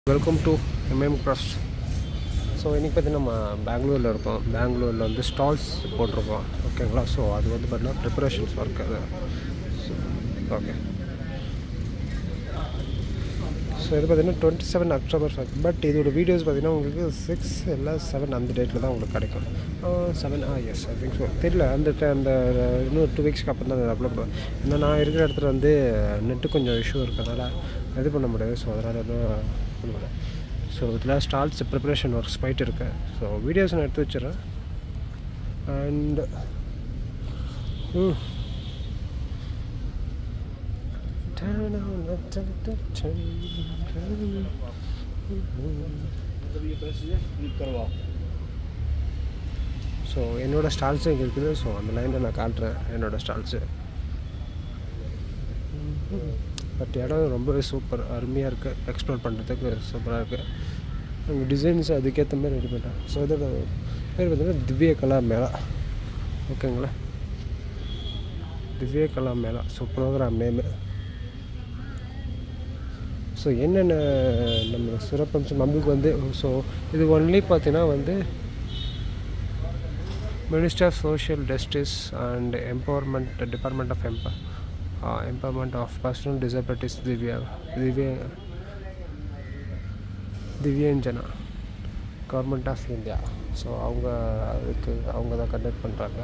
welcome to MM trust so இன்றைக்கி பார்த்தீங்கன்னா நம்ம பெங்களூரில் இருக்கோம் பெங்களூரில் வந்து ஸ்டால்ஸ் போட்டிருக்கோம் ஓகேங்களா ஸோ அது வந்து பார்த்தீங்கன்னா ப்ரிப்பரேஷன்ஸ் ஒர்க் அது ஓகே ஸோ இது பார்த்தீங்கன்னா twenty seven October five but இதோட வீடியோஸ் பார்த்தீங்கன்னா உங்களுக்கு சிக்ஸ் இல்லை செவன் அந்த டேட்டில் தான் உங்களுக்கு கிடைக்கும் seven ah yes I think so தெரியல அந்த ti- அந்த இன்னும் டூ வீக்ஸ்க்கு அப்புறம் தான் அப்லோட் ஏன்னா நான் இருக்கிற இடத்துல வந்து நெட்டு கொஞ்சம் இஷ்யூ இருக்கிறதுனால இது பண்ண முடியாது ஸோ அதனால் தான் பண்ண முடியாது ஸோ இதில் ஸ்டால்ஸ் ப்ரிப்பரேஷன் ஒர்க்ஸ் போயிட்டு இருக்கு ஸோ வீடியோஸ் நான் எடுத்து வச்சிடறேன் அண்ட் ம் ஸோ என்னோடய ஸ்டால்ஸும் இங்கே இருக்குது ஸோ அந்த லைனில் நான் காட்டுறேன் என்னோடய ஸ்டால்ஸு பட் இடம் ரொம்பவே சூப்பர் அருமையாக இருக்குது எக்ஸ்ப்ளோர் பண்ணுறதுக்கு சூப்பராக இருக்குது அங்கே டிசைன்ஸ் அதுக்கேற்ற மாதிரி ரெடி பண்ணிட்டேன் ஸோ இதோட பேர் பார்த்தீங்கன்னா திவ்ய கலா மேளா ஓகேங்களா Divya Kala Mela so program name so என்னென்ன நம்ம சிறப்பம்சம் நம்மளுக்கு வந்து ஸோ இது ஒன்லி பார்த்தீங்கன்னா வந்து minister of social justice and empowerment department of எம்ப empowerment of personal disabilities Divya Divya Divyangjan government of India so அவங்க அதுக்கு அவங்க தான் கண்டக்ட் பண்ணுறாங்க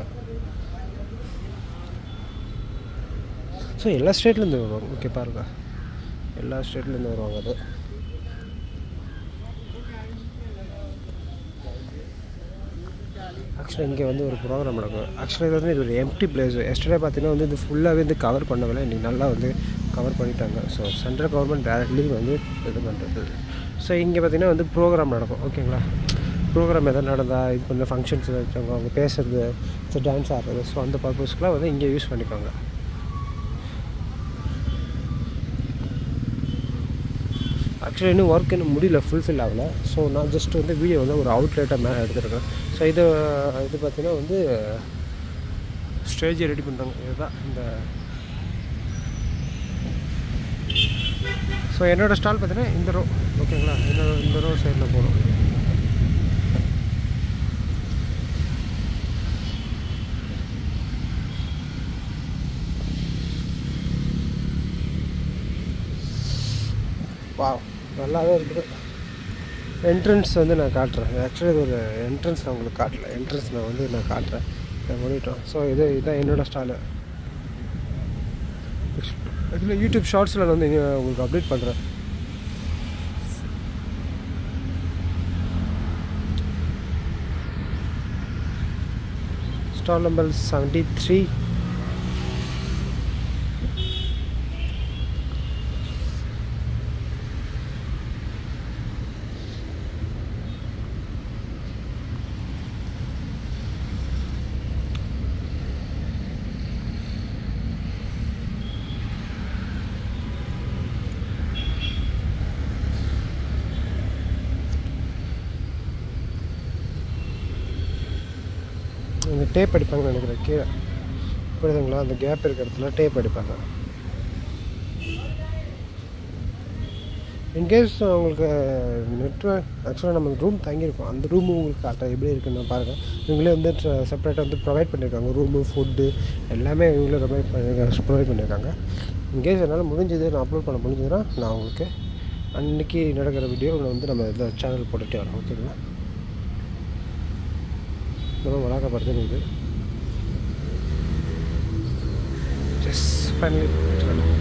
ஸோ எல்லா ஸ்டேட்லேருந்து வருவாங்க ஓகே பாருங்க எல்லா ஸ்டேட்லேருந்து வருவாங்க அது ஆக்சுவலாக இங்கே வந்து ஒரு ப்ரோக்ராம் நடக்கும் ஆக்சுவலாக இது வந்து இது ஒரு எம்டி பிளேஸ் எஸ்டர்டே பார்த்தீங்கன்னா வந்து இது ஃபுல்லாகவே வந்து கவர் பண்ணவில்லை இன்றைக்கி நல்லா வந்து கவர் பண்ணிட்டாங்க ஸோ சென்ட்ரல் கவர்மெண்ட் டேரக்ட்லி வந்து இது பண்ணுறது ஸோ இங்கே பார்த்தீங்கன்னா வந்து ப்ரோக்ராம் நடக்கும் ஓகேங்களா ப்ரோக்ராம் எதாவது நடந்தால் இது பண்ண ஃபங்க்ஷன்ஸ் வச்சவங்க அவங்க பேசுறது ஸோ டான்ஸ் ஆடுறது ஸோ அந்த பர்பஸ்க்குலாம் வந்து இங்கே யூஸ் பண்ணிக்கோங்க ஆக்சுவலி இன்னும் ஒர்க் இன்னும் முடியல ஃபுல்ஃபில் ஆகல ஸோ நான் ஜஸ்ட் வந்து வீடியோ வந்து ஒரு அவுட்லேட்டாக மேலே எடுத்துருக்கேன் ஸோ இது இது பார்த்தீங்கன்னா வந்து ஸ்டேஜை ரெடி பண்ணுறாங்க இதுதான் இந்த ஸோ என்னோடய ஸ்டால் பார்த்தீங்கன்னா இந்த ரோ ஓகேங்களா என்னோட இந்த ரோ சைடில் போகணும் வா நல்லாவே இருக்குது என்ட்ரன்ஸ் வந்து நான் காட்டுறேன் ஆக்சுவலி இது ஒரு என்ட்ரன்ஸ் நான் உங்களுக்கு காட்டல என்ட்ரன்ஸ் நான் வந்து நான் காட்டுறேன் நான் பண்ணிட்டோம் ஸோ இது இதுதான் என்னோடய ஸ்டாலு ஆக்சுவலி யூடியூப் ஷார்ட்ஸில் வந்து இங்க உங்களுக்கு அப்டேட் பண்ணுறேன் ஸ்டால் நம்பர் செவன்ட்டி த்ரீ இந்த டேப் அடிப்பாங்கன்னு நினைக்கிறேன் கீழே புரியுதுங்களா அந்த கேப் இருக்கிற இடத்துல டேப் அடிப்பாங்க இன்கேஸ் உங்களுக்கு நெட்ஒர்க் ஆக்சுவலாக நம்ம ரூம் தங்கியிருக்கோம் அந்த ரூமு உங்களுக்கு காட்ட எப்படி இருக்குன்னு பாருங்கள் இவங்களே வந்து செப்பரேட்டாக வந்து ப்ரொவைட் பண்ணியிருக்காங்க ரூமு ஃபுட்டு எல்லாமே இவங்களே ப்ரொவைட் பண்ணியிருக்காங்க ப்ரொவைட் பண்ணியிருக்காங்க இன்கேஸ் என்னால் முடிஞ்சது நான் அப்லோட் பண்ண முடிஞ்சதுன்னா நான் உங்களுக்கு அன்றைக்கி நடக்கிற வீடியோ வந்து நம்ம இந்த சேனல் போட்டுகிட்டே வரோம் ஓகேங்களா ரொம்ப வழக்கப்படுத்துன்னு இது ஜஸ்ட் ஃபைனலி